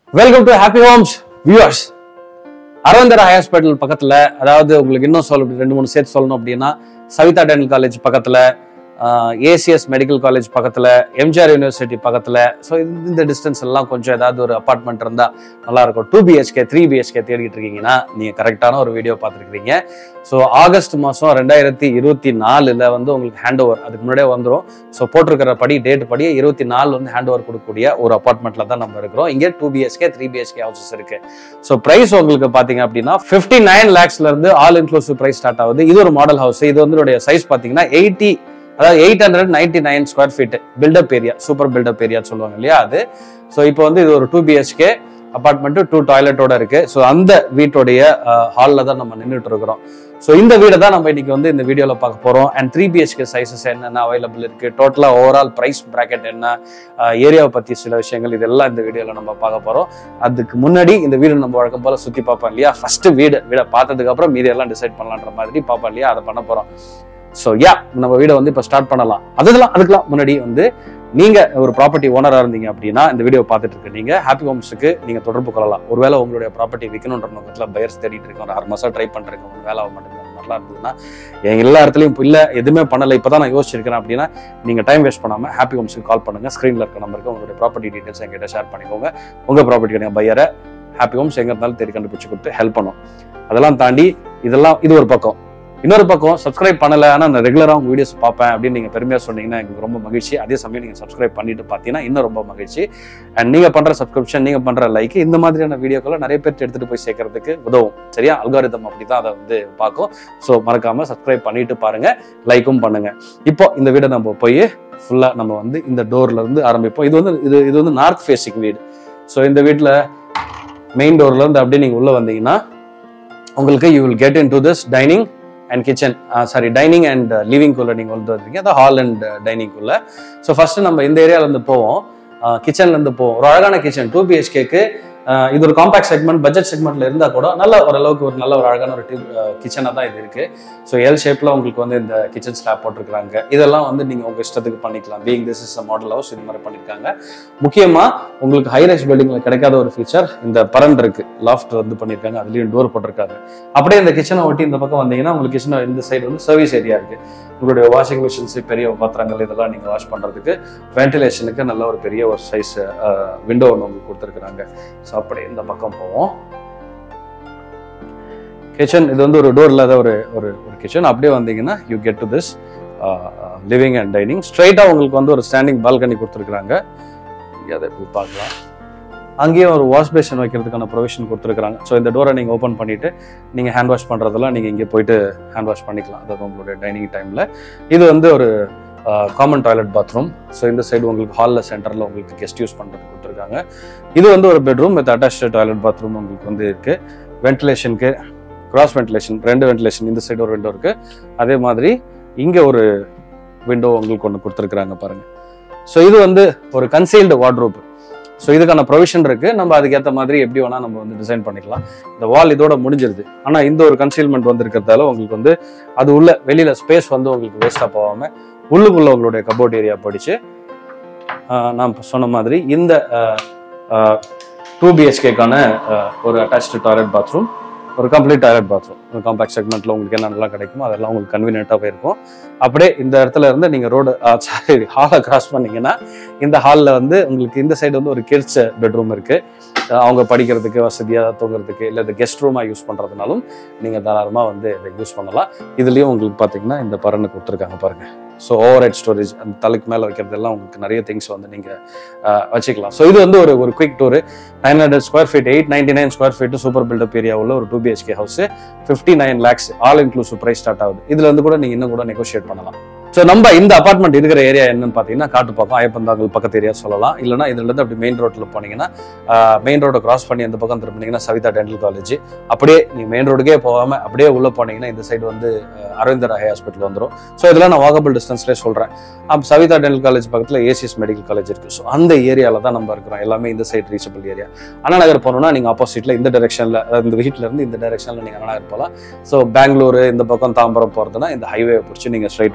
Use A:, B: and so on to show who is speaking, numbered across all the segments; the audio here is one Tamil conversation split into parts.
A: welcome to happy homes viewers Aravindar hospital பக்கத்துல அதாவது உங்களுக்கு இன்னும் சொல்ல ரெண்டு மூணு சேர்த்து சொல்லணும் அப்படின்னா சவிதா டென்டல் காலேஜ் பக்கத்துல ஏசிஎஸ் மெடிக்கல் காலேஜ் பக்கத்துல எம்ஜிஆர் யூனிவர்சிட்டி பக்கத்துல ஸோ இந்த டிஸ்டன்ஸ் எல்லாம் கொஞ்சம் ஏதாவது ஒரு அப்பார்ட்மெண்ட் இருந்தா நல்லா இருக்கும் டூ பிஹெச்கே த்ரீ பிஹெச்கே தேடிட்டு இருக்கீங்கன்னா நீங்க கரெக்டான ஒரு வீடியோ பார்த்துருக்கீங்க ஸோ ஆகஸ்ட் மாதம் ரெண்டாயிரத்தி இருபத்தி நாலுல வந்து உங்களுக்கு ஹேண்ட் ஓவர் அதுக்கு முன்னாடியே வந்துடும் ஸோ போட்டிருக்கிற படி டேட் படி இருபத்தி நாலு வந்து ஹேண்ட் ஓவர் கொடுக்கக்கூடிய ஒரு அப்பார்ட்மெண்ட்ல தான் நம்ம இருக்கிறோம் இங்கே two BHK three BHK houses இருக்கு ஸோ பிரைஸ் உங்களுக்கு பாத்தீங்க அப்படின்னா ஃபிஃப்டி நைன் லேக்ஸ்ல இருந்து ஆல் இன்க்ளூசிவ் பிரைஸ் ஸ்டார்ட் ஆகுது இது ஒரு மாடல் ஹவுஸ் இது வந்து சைஸ் பாத்தீங்கன்னா எயிட்டி அதாவது eight hundred ninety nine square feet built up area super built up area சொல்லுவாங்க இல்லையா அது ஸோ இப்போ வந்து இது ஒரு டூ பிஹெச்கே அபார்ட்மெண்ட் டூ டாய்லெட்டோட இருக்கு ஸோ அந்த வீட்டோடைய ஹாலில் தான் நம்ம நின்றுட்டு இருக்கிறோம் ஸோ இந்த வீடை தான் நம்ம இன்னைக்கு வந்து இந்த வீடியோவில் பார்க்க போகிறோம் அண்ட் த்ரீ பிஹெச்கே சைஸஸ் என்னென்ன அவைலபிள் இருக்கு டோட்டலாக ஓவரால் ப்ரைஸ் ப்ராக்கெட் என்ன ஏரியாவை பற்றி சில விஷயங்கள் இதெல்லாம் இந்த வீடியோவில் நம்ம பார்க்க போகிறோம் அதுக்கு முன்னாடி இந்த வீடு நம்ம வழக்கம் போல சுற்றி பார்ப்போம் இல்லையா ஃபர்ஸ்ட் வீடு வீடை பார்த்ததுக்கு அப்புறம் மீதி எல்லாம் டிசைட் பண்ணலான்ற மாதிரி பார்ப்போம் இல்லையா அதை பண்ண போகிறோம் ஸோ யா நம்ம வீடை வந்து இப்போ ஸ்டார்ட் பண்ணலாம் அதுக்கெல்லாம் அதுக்கெல்லாம் முன்னாடி வந்து நீங்க ஒரு ப்ராப்பர்ட்டி ஓனரா இருந்தீங்க அப்படின்னா இந்த வீடியோ பார்த்துட்டு இருக்க நீங்க ஹாப்பி ஹோம்ஸுக்கு நீங்க தொடர்பு கொள்ளலாம் ஒருவேளை உங்களுடைய ப்ராப்பர்ட்டி விற்கணுன்ற நோக்கத்தில் பயர்ஸ் தேடிட்டு இருக்கோம் ஒரு ஆறு மாசம் ட்ரை பண்றேன் ஒரு வேலை ஆக மாட்டேங்குது அந்த மாதிரிலாம் இருந்ததுன்னா என் எல்லா இடத்துலையும் இப்போ இல்லை எதுவுமே பண்ணலை இப்போ தான் நான் யோசிச்சிருக்கிறேன் அப்படின்னா நீங்க டைம் வேஸ்ட் பண்ணாம ஹாப்பி ஹோம்ஸுக்கு கால் பண்ணுங்க ஸ்க்ரீன்ல இருக்க நம்பருக்கு உங்களுடைய ப்ராப்பர்ட்டி டீடைல்ஸ் எங்கிட்ட ஷேர் பண்ணிக்கோங்க உங்க ப்ராப்பர்ட்டி கிடையாது பையரை ஹாப்பி ஹோம்ஸ் எங்க இருந்தாலும் தேடி கண்டுபிடிச்சு கொடுத்து ஹெல்ப் பண்ணும் அதெல்லாம் தாண்டி இதெல்லாம் இது ஒரு பக்கம் இன்னொரு பக்கம் சப்ஸ்கிரைப் பண்ணல ஆனால் நான் ரெகுலராக உங்க வீடியோஸ் பார்ப்பேன் அப்படின்னு நீங்க பெருமையா சொன்னீங்கன்னா எனக்கு ரொம்ப மகிழ்ச்சி அதே சமயம் நீங்க சப்ஸ்கிரைப் பண்ணிட்டு பார்த்தீங்கன்னா இன்னும் ரொம்ப மகிழ்ச்சி அண்ட் நீங்க பண்ற சப்ஸ்கிரிப்ஷன் நீங்க பண்ற லைக் இந்த மாதிரியான வீடியோக்களை நிறைய பேர் எடுத்துட்டு போய் சேர்க்கறதுக்கு உதவும் சரியா அல்காரிதம் அப்படிதான் அதை வந்து பார்க்கும் ஸோ மறக்காம சப்ஸ்கிரைப் பண்ணிட்டு பாருங்க லைக்கும் பண்ணுங்க இப்போ இந்த வீடை நம்ம போய் ஃபுல்லா நம்ம வந்து இந்த டோர்ல இருந்து ஆரம்பிப்போம் இது வந்து இது இது வந்து நார்த் ஃபேஸிங் வீடு ஸோ இந்த வீட்டில் மெயின் டோர்ல இருந்து அப்படியே நீங்க உள்ள வந்தீங்கன்னா உங்களுக்கு you will get in to this dining and kitchen sorry dining and லிவிங்குள்ள நீங்கள் வந்து வந்துருக்கீங்க அதான் ஹால் அண்ட் டைனிங்குள்ள ஸோ ஃபர்ஸ்ட் நம்ம இந்த ஏரியால இருந்து போவோம் கிச்சன்ல இருந்து போவோம் ஒரு அழகான கிச்சன் டூ பிஹெச்கேக்கு இது ஒரு காம்பாக்ட் செக்மெண்ட் பட்ஜெட் செக்மெண்ட்ல இருந்தா கூட நல்ல ஓரளவுக்கு ஒரு நல்ல ஒரு அழகான ஒரு கிச்சனாக தான் இது இருக்கு ஸோ எல் ஷேப்ல உங்களுக்கு வந்து இந்த கிச்சன் ஸ்லாப் போட்டிருக்காங்க இதெல்லாம் வந்து நீங்க உங்க இஷ்டத்துக்கு பண்ணிக்கலாம் being this is model house இது மாதிரி பண்ணிருக்காங்க முக்கியமா உங்களுக்கு ஹைரைஸ் பில்டிங்ல கிடைக்காத ஒரு ஃபீச்சர் இந்த பரன் இருக்கு லாஃப்ட் வந்து பண்ணிருக்காங்க அதுலயும் டோர் போட்டிருக்காங்க அப்படியே இந்த கிச்சனை ஒட்டி இந்த பக்கம் வந்தீங்கன்னா உங்களுக்கு கிச்சன் இந்த சைடு வந்து சர்வீஸ் ஏரியா இருக்கு உங்களுடைய வாஷிங் மிஷின்ஸ் பெரிய பாத்திரங்கள் இதெல்லாம் நீங்க வாஷ் பண்றதுக்கு வென்டிலேஷனுக்கு நல்ல ஒரு பெரிய ஒரு சைஸ் விண்டோ ஒன்று உங்களுக்கு கொடுத்துருக்குறாங்க ஸோ அப்படியே இந்த பக்கம் போவோம் கிச்சன் இது வந்து ஒரு டோர் இல்லாத ஒரு ஒரு ஒரு கிச்சன் அப்படியே வந்தீங்கன்னா you get to this living and dining ஸ்ட்ரைட்டாக உங்களுக்கு வந்து ஒரு ஸ்டாண்டிங் பால்கனி கொடுத்துருக்குறாங்க அதை போய் பார்க்கலாம் அங்கேயும் ஒரு வாஷ் பேஷன் வைக்கிறதுக்கான ப்ரொவிஷன் கொடுத்துருக்காங்க ஸோ இந்த டோரை நீங்கள் ஓப்பன் பண்ணிட்டு நீங்கள் ஹேண்ட் வாஷ் பண்ணுறதெல்லாம் நீங்கள் இங்கே போயிட்டு ஹேண்ட் வாஷ் பண்ணிக்கலாம் அதாவது உங்களுடைய டைனிங் டைமில் இது வந்து ஒரு காமன் டாய்லெட் பாத்ரூம் ஸோ இந்த சைடு உங்களுக்கு ஹாலில் சென்டரில் உங்களுக்கு கெஸ்ட் யூஸ் பண்ணுறது கொடுத்துருக்காங்க இது வந்து ஒரு bedroom with attach toilet bathroom உங்களுக்கு வந்து இருக்கு வென்டிலேஷனுக்கு கிராஸ் வென்டிலேஷன் ரெண்டு வென்டிலேஷன் இந்த சைடு ஒரு விண்டோ இருக்கு அதே மாதிரி இங்கே ஒரு விண்டோ உங்களுக்கு ஒன்று கொடுத்துருக்குறாங்க பாருங்க ஸோ இது வந்து ஒரு கன்சீல்டு வார்ட்ரோப் ஸோ இதுக்கான ப்ரொவிஷன் இருக்கு நம்ம அதுக்கேற்ற மாதிரி எப்படி வேணா நம்ம வந்து டிசைன் பண்ணிக்கலாம் இந்த வால் இதோட முடிஞ்சிருது ஆனால் இந்த ஒரு கன்சீல்மெண்ட் வந்து இருக்கிறதால உங்களுக்கு வந்து அது உள்ள வெளியில ஸ்பேஸ் வந்து உங்களுக்கு வேஸ்டாக போகாம உள்ளுக்குள்ள உங்களுடைய கபோர்ட் ஏரியா படிச்சு நான் சொன்ன மாதிரி இந்த டூ பிஹெச்கேக்கான ஒரு அட்டாச்சு டாய்லெட் பாத்ரூம் ஒரு கம்ப்ளீட் டாய்லெட் பாத்ரூம் காம்பாக்ட் செக்மெண்ட்ல உங்களுக்கு என்னென்னலாம் கிடைக்குமோ அதெல்லாம் உங்களுக்கு கன்வீனியன்ட்டாக இருக்கும் அப்படியே இந்த இடத்துல இருந்து நீங்க ரோடு சாரி ஹாலை கிராஸ் பண்ணீங்கன்னா இந்த ஹாலில் வந்து உங்களுக்கு இந்த சைடு வந்து ஒரு கிட்ஸ் பெட்ரூம் இருக்கு அவங்க படிக்கிறதுக்கு வசதியாக தூங்குறதுக்கு இல்லை இந்த கெஸ்ட் ரூமாக யூஸ் பண்ணுறதுனாலும் நீங்கள் தாராளமாக வந்து இதை யூஸ் பண்ணலாம் இதுலேயும் உங்களுக்கு பார்த்தீங்கன்னா இந்த பரன்னு கொடுத்துருக்காங்க பாருங்க ஸோ ஓவர் ஹெட் ஸ்டோரேஜ் அந்த தலைக்கு மேலே வைக்கிறதெல்லாம் உங்களுக்கு நிறைய திங்ஸ் வந்து நீங்கள் வச்சுக்கலாம் ஸோ இது வந்து ஒரு ஒரு quick tour nine hundred square feet eight ninety nine square feet super built up area உள்ள ஒரு two BHK house fifty nine lakhs all inclusive price start ஆகுது இதுல இருந்து கூட நீங்க இன்னும் கூட நெகோஷியேட் பண்ணலாம் ஸோ நம்ம இந்த அபார்ட்மெண்ட் இருக்கிற ஏரியா என்னன்னு பார்த்தீங்கன்னா காட்டுப்பாக்கம் ஐயப்பந்தாங்கல் பக்கத்து ஏரியா சொல்லலாம் இல்லைனா இதுல இருந்து அப்படி மெயின் ரோட்ல போனீங்கன்னா மெயின் ரோட கிராஸ் பண்ணி அந்த பக்கம் திரும்பினீங்கன்னா சவிதா டென்டல் காலேஜ் அப்படியே நீங்க மெயின் ரோடுக்கே போகாம அப்படியே உள்ள போனீங்கன்னா இந்த சைடு வந்து அரவிந்தர் ஹை ஹாஸ்பிட்டல் வந்துடும் ஸோ இதெல்லாம் நான் வாக்கபிள் டிஸ்டன்ஸ்லேயே சொல்றேன் அப்போ சவிதா டென்டல் காலேஜ் பக்கத்தில் ஏசிஎஸ் மெடிக்கல் காலேஜ் இருக்கு ஸோ அந்த ஏரியாவில் தான் நம்ம இருக்கிறோம் எல்லாமே இந்த side reachable area Anna Nagar போனோம்னா நீங்கள் ஆப்போசிட்ல இந்த டைரக்ஷனில் இந்த வீட்டில இருந்து இந்த டைரக்ஷனில் நீங்கள் அண்ணா நகர் போகலாம் ஸோ பெங்களூரு இந்த பக்கம் தாம்பரம் போகிறதுனா இந்த ஹைவே பிடிச்சி நீங்கள் ஸ்ட்ரைட்டாக போயிடலாம்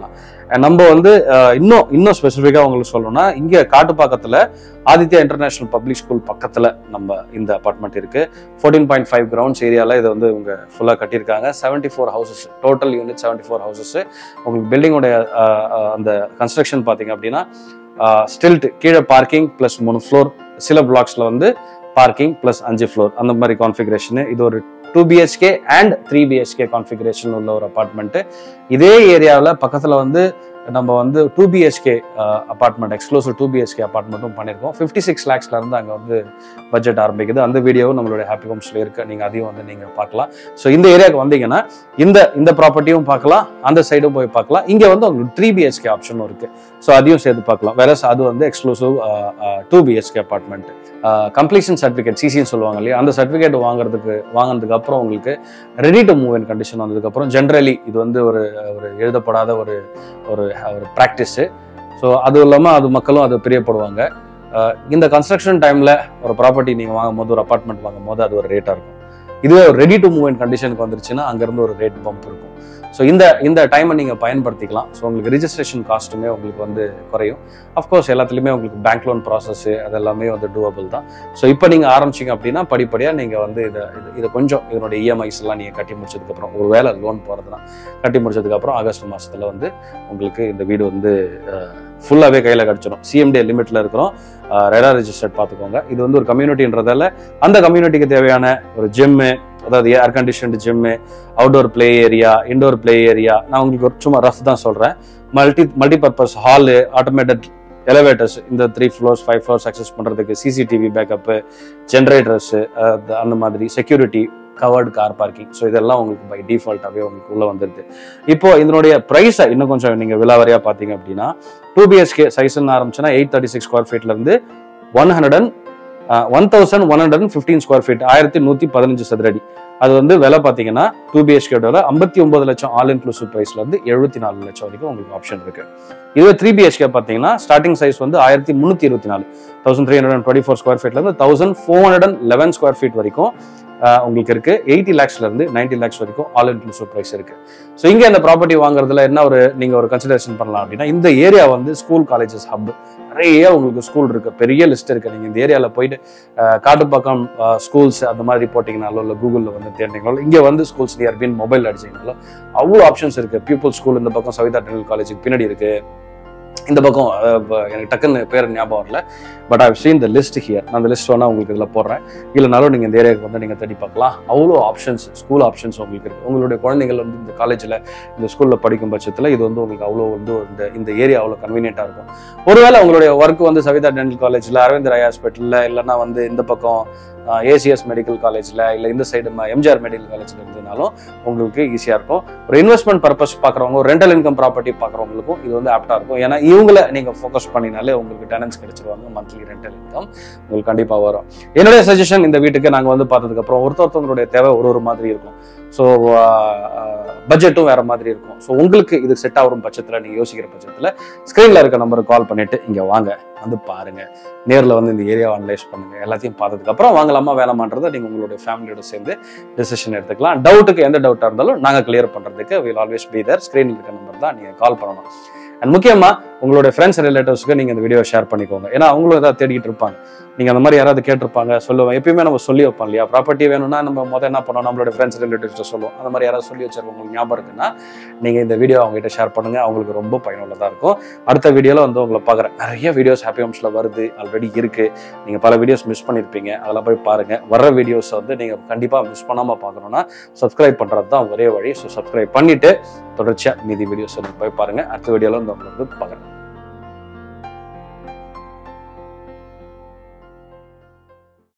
A: பண்ணிக்கலாம் And நம்ம வந்து அஹ், இன்னும் இன்னும் ஸ்பெசிஃபிக்காக உங்களுக்கு சொல்லணும்னா இங்கே காட்டுப்பாக்கத்தில் ஆதித்யா இன்டர்நேஷனல் பப்ளிக் ஸ்கூல் பக்கத்தில் நம்ம இந்த அபார்ட்மெண்ட் இருக்கு ஃபோர்டீன் பாயிண்ட் ஃபைவ் கிரவுண்ட்ஸ் ஏரியாவில் இதை வந்து இவங்க ஃபுல்லாக கட்டியிருக்காங்க seventy four houses total unit seventy four houses உங்களுக்கு பில்டிங்கோடைய அந்த கன்ஸ்ட்ரக்ஷன் பார்த்தீங்க அப்படின்னா ஸ்டில்ட் கீழே பார்க்கிங் ப்ளஸ் மூணு ஃப்ளோர் சில பிளாக்ஸில் வந்து பார்க்கிங் ப்ளஸ் அஞ்சு ஃப்ளோர் அந்த மாதிரி கான்ஃபிகரேஷன் இது ஒரு two BHK and three BHK configuration உள்ள ஒரு அபார்ட்மெண்ட்டு இதே ஏரியாவில் பக்கத்தில் வந்து நம்ம வந்து two BHK apartment exclusive two BHK அபார்ட்மெண்ட்டும் பண்ணியிருக்கோம் ஃபிஃப்டி சிக்ஸ் லேக்ஸ்ல இருந்து அங்கே வந்து பட்ஜெட் ஆரம்பிக்குது அந்த வீடியோவும் நம்மளுடைய ஹாப்பி ஹோம்ஸ்ல இருக்கு நீங்கள் அதையும் வந்து நீங்கள் பார்க்கலாம் ஸோ இந்த ஏரியாவுக்கு வந்தீங்கன்னா இந்த இந்த ப்ராப்பர்ட்டியும் பார்க்கலாம் அந்த சைடும் போய் பார்க்கலாம் இங்கே வந்து உங்களுக்கு த்ரீ பிஹெச்கே ஆப்ஷனும் இருக்கு ஸோ அதையும் சேர்த்து பார்க்கலாம் வேற அது வந்து exclusive two BHK apartment completion certificate சிசின்னு சொல்லுவாங்க இல்லையா அந்த சர்டிஃபிகேட் வாங்குறதுக்கு வாங்கினதுக்கு அப்புறம் உங்களுக்கு ready to move in condition வந்ததுக்கு அப்புறம் ஜென்ரலி இது வந்து ஒரு ஒரு எழுதப்படாத ஒரு ஒரு ஒரு ப்ராக்டிஸு ஸோ அதுவும் இல்லாமல் அது மக்களும் அது பிரியப்படுவாங்க அஹ் இந்த கன்ஸ்ட்ரக்ஷன் டைமில் ஒரு ப்ராப்பர்ட்டி நீங்கள் வாங்கும் போது ஒரு அப்பார்ட்மெண்ட் வாங்கும் போது அது ஒரு ரேட்டாக இருக்கும் இதுவே ஒரு ரெடி டு மூவ் இன் கண்டிஷனுக்கு வந்துருச்சுன்னா அங்கேருந்து ஒரு ரேட் பம்ப் இருக்கும் ஸோ இந்த இந்த டைமை நீங்கள் பயன்படுத்திக்கலாம் ஸோ உங்களுக்கு ரிஜிஸ்ட்ரேஷன் காஸ்ட்டுமே உங்களுக்கு வந்து குறையும் அஃப்கோர்ஸ் எல்லாத்துலேயுமே உங்களுக்கு பேங்க் லோன் ப்ராசஸ் அது எல்லாமே வந்து டூவபிள் தான் ஸோ இப்போ நீங்கள் ஆரம்பிச்சிங்க அப்படின்னா படிப்படியாக நீங்கள் வந்து இதை இது இதை கொஞ்சம் இதனுடைய இஎம்ஐஸ் எல்லாம் நீங்கள் கட்டி முடிச்சதுக்கப்புறம் ஒரு வேலை லோன் போகிறதுனா கட்டி முடிச்சதுக்கப்புறம் ஆகஸ்ட் மாதத்தில் வந்து உங்களுக்கு இந்த வீடு வந்து ஃபுல்லாகவே கையில் கிடச்சிடும் சிஎம்டி லிமிட்டில் இருக்கிறோம் ரெடா ரெஜிஸ்டர்ட் பார்த்துக்கோங்க இது வந்து ஒரு கம்யூனிட்டின்றதால அந்த கம்யூனிட்டிக்கு தேவையான ஒரு ஜிம்மு அதாவது air conditioned gym outdoor play area indoor play area நான் உங்களுக்கு ஒரு சும்மா ரஃப் தான் சொல்கிறேன் multi multipurpose hall automated elevators இந்த three floors five floors access பண்ணுறதுக்கு சிசிடிவி பேக்கப்பு ஜென்ரேட்டர்ஸு அந்த மாதிரி security covered car parking so இதெல்லாம் உங்களுக்கு பை டிஃபால்ட்டாகவே உங்களுக்கு உள்ளே வந்துடுது இப்போ இதனுடைய ப்ரைஸை இன்னும் கொஞ்சம் நீங்கள் விலாவரியாக பார்த்தீங்க அப்படின்னா டூ பிஹெச்கே சைஸ்ன்னு ஆரம்பிச்சுன்னா எயிட் தேர்ட்டி சிக்ஸ் ஸ்கொயர் ஃபீட்லேருந்து one hundred and one thousand one hundred and fifteen square feet ஆயிரத்தி நூற்றி பதினஞ்சு சதுரடி அது வந்து விலை பார்த்தீங்கன்னா டூ பிஹெச்கேட ஐம்பத்தி ஒன்பது லட்சம் ஆல் இன்க்ளூசிவ் ப்ரைஸ்ல இருந்து எழுபத்தி நாலு லட்சம் வரைக்கும் உங்களுக்கு ஆப்ஷன் இருக்கு இதுவே த்ரீ பிஹெச்கே பார்த்தீங்கன்னா ஸ்டார்டிங் சைஸ் வந்து ஆயிரத்தி முந்நூற்றி இருபத்தி நாலு thousand three hundred twenty four square ஃபீட்ல இருந்து thousand four hundred and eleven square feet வரைக்கும் ஆஹ், உங்களுக்கு இருக்கு எயிட்டி லேக்ஸ்ல இருந்து நைன்டி லேக்ஸ் வரைக்கும் ஆல் இன்க்ளூசிவ் ப்ரைஸ் இருக்கு ஸோ இங்க இந்த ப்ராப்பர்ட்டி வாங்குறதுல என்ன ஒரு நீங்க ஒரு கன்சிடரேஷன் பண்ணலாம் அப்படின்னா இந்த ஏரியா வந்து ஸ்கூல் காலேஜஸ் ஹப் நிறைய உங்களுக்கு ஸ்கூல் இருக்கு பெரிய லிஸ்ட் இருக்கு நீங்க இந்த ஏரியால போயிட்டு ஆஹ், காட்டுப்பாக்கம் ஸ்கூல்ஸ் அந்த மாதிரி போட்டிங்கனாலோ இல்லை கூகுளில் வந்து தேடிங்கனாலோ இங்கே வந்து ஸ்கூல்ஸ் நியர் பின் மொபைல் அடிச்சிங்கனாலோ அவ்வளோ ஆப்ஷன்ஸ் இருக்கு பியூப்புள் ஸ்கூல் இந்த பக்கம் சவிதா டென்னல் காலேஜுக்கு பின்னாடி இருக்கு இந்த பக்கம் அஹ், இப்ப எனக்கு டக்குன்னு பேர் ஞாபகம் வரல but I've seen the list here நான் அந்த லிஸ்ட் வேணா உங்களுக்கு இதில் போடுறேன் இல்லைனாலும் நீங்கள் இந்த ஏரியாவுக்கு வந்து நீங்கள் தேடி பார்க்கலாம் அவ்வளோ ஆப்ஷன்ஸ் ஸ்கூல் ஆப்ஷன்ஸ் உங்களுக்கு இருக்கு உங்களுடைய குழந்தைகள் வந்து இந்த காலேஜில் இந்த ஸ்கூலில் படிக்கும் பட்சத்தில் இது வந்து உங்களுக்கு அவ்வளோ வந்து இந்த இந்த ஏரியா அவ்வளோ கன்வீனியண்ட்டாக இருக்கும் ஒருவேளை உங்களுடைய ஒர்க் வந்து சவிதா டென்டல் காலேஜில் அரவிந்த் ராய் ஹாஸ்பிட்டலில் இல்லைன்னா வந்து இந்த பக்கம் ஏசிஎஸ் மெடிக்கல் காலேஜில் இல்லை இந்த சைடு எம்ஜிஆர் மெடிக்கல் காலேஜில் இருந்ததுனாலும் உங்களுக்கு ஈஸியாக இருக்கும் ஒரு இன்வெஸ்ட்மெண்ட் பர்பஸ் பார்க்குறவங்க ஒரு ரெண்டல் இன்கம் ப்ராப்பர்ட்டி பார்க்குறவங்களுக்கும் இது வந்து ஆப்டாக இருக்கும் ஏன்னா இவங்கள நீங்கள் ஃபோக்கஸ் பண்ணினாலே உங்களுக்கு டெனன்ஸ் கிடைச்சிருவாங்க மந்த்லி ரெண்டல் இன்கம் உங்களுக்கு கண்டிப்பாக வரும் என்னுடைய சஜஷன் இந்த வீட்டுக்கு நாங்கள் வந்து பார்த்ததுக்கப்புறம் ஒருத்தொருத்தவங்களுடைய தேவை ஒரு ஒரு மாதிரி இருக்கும் ஸோ பட்ஜெட்டும் வேற மாதிரி இருக்கும் ஸோ உங்களுக்கு இது செட் ஆகும் பட்சத்தில் நீங்கள் யோசிக்கிற பட்சத்தில் ஸ்க்ரீனில் இருக்க நம்பருக்கு கால் பண்ணிட்டு இங்கே வாங்க வந்து பாருங்க நேரில் வந்து இந்த ஏரியாவை அனலைஸ் பண்ணுங்க எல்லாத்தையும் பார்த்ததுக்கு அப்புறம் வாங்கலாமா வேணாமான்றதை நீங்கள் உங்களுடைய ஃபேமிலியோட சேர்ந்து டெசிஷன் எடுத்துக்கலாம் டவுட்டுக்கு எந்த டவுட்டாக இருந்தாலும் நாங்கள் கிளியர் பண்ணுறதுக்கு வில் ஆல்வேஸ் பி தர் ஸ்க்ரீனில் இருக்க நம்பர் தான் நீங்கள் கால் பண்ணணும் அண்ட் முக்கியமாக உங்களுடைய ஃப்ரெண்ட்ஸ் ரிலேட்டிவ்ஸ்க்கு நீங்கள் இந்த வீடியோ ஷேர் பண்ணிக்கோங்க ஏன்னா அவங்களும் ஏதாவது தேடிட்டு இருப்பாங்க நீங்கள் அந்த மாதிரி யாராவது கேட்டிருப்பாங்க சொல்லுவோம் எப்பயுமே நம்ம சொல்லி வைப்போம் இல்லையா ப்ராப்பர்ட்டி வேணும்னா நம்ம முதல் என்ன பண்ணோம் நம்மளோட ஃப்ரெண்ட்ஸ் ரிலேட்டிவ்ஸ்ட்டு சொல்லுவோம் அந்த மாதிரி யாராவது சொல்லி வச்சிருக்கோம் உங்களுக்கு ஞாபகம் இருக்குன்னா நீங்கள் இந்த வீடியோ அவங்ககிட்ட ஷேர் பண்ணுங்க அவங்களுக்கு ரொம்ப பயனுள்ளதாக இருக்கும் அடுத்த வீடியோவில் வந்து உங்களை பார்க்குறேன் நிறைய வீடியோஸ் ஹாப்பி ஹோம்ஸில் வருது ஆல்ரெடி இருக்கு நீங்கள் பல வீடியோஸ் மிஸ் பண்ணியிருப்பீங்க அதெல்லாம் போய் பாருங்க வர வீடியோஸ் வந்து நீங்கள் கண்டிப்பாக மிஸ் பண்ணாமல் பார்க்கணும்னா சப்ஸ்கிரைப் பண்ணுறது தான் ஒரே வழி ஸோ சப்ஸ்கிரைப் பண்ணிட்டு தொடர்ச்சியாக மீதி வீடியோஸ் போய் பாருங்க அடுத்த வீடியோவில் வந்து உங்களை வந்து பார்க்குறேன்